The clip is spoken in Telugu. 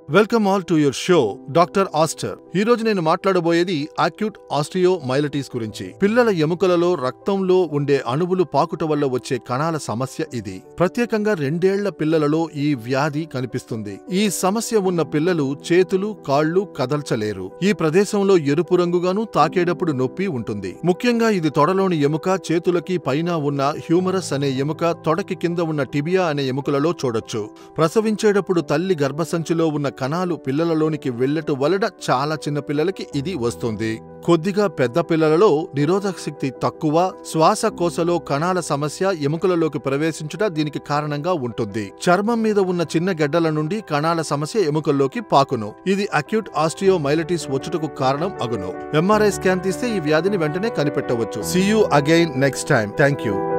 welcome all to your show doctor Aster ఈ రోజు నేను మాట్లాడబోయేది అక్యూట్ ఆస్టియోమైలటిస్ గురించి పిల్లల ఎముకలలో రక్తంలో ఉండే అణువులు పాకుట వల్ల వచ్చే కణాల సమస్య ఇది ప్రత్యేకంగా రెండేళ్ల పిల్లలలో ఈ వ్యాధి కనిపిస్తుంది ఈ సమస్య ఉన్న పిల్లలు చేతులు కాళ్ళు కదల్చలేరు ఈ ప్రదేశంలో ఎరుపు రంగుగాను తాకేటప్పుడు నొప్పి ఉంటుంది ముఖ్యంగా ఇది తొడలోని ఎముక చేతులకి పైన ఉన్న హ్యూమరస్ అనే ఎముక తొడకి కింద ఉన్న టిబియా అనే ఎముకలలో చూడొచ్చు ప్రసవించేటప్పుడు తల్లి గర్భసంచిలో ఉన్న కణాలు పిల్లలలోనికి వెళ్ళటం వలన చాలా చిన్న పిల్లలకి ఇది వస్తుంది కొద్దిగా పెద్ద పిల్లలలో నిరోధక శక్తి తక్కువ శ్వాసకోశలో కణాల సమస్య ఎముకలలోకి ప్రవేశించుట దీనికి కారణంగా ఉంటుంది చర్మం మీద ఉన్న చిన్న గడ్డల నుండి కణాల సమస్య ఎముకల్లోకి పాకును ఇది అక్యూట్ ఆస్టియోమైలటిస్ వచ్చుటకు కారణం అగును ఎంఆర్ఐ స్కాన్ తీస్తే ఈ వ్యాధిని వెంటనే కనిపెట్టవచ్చు see you again next time thank you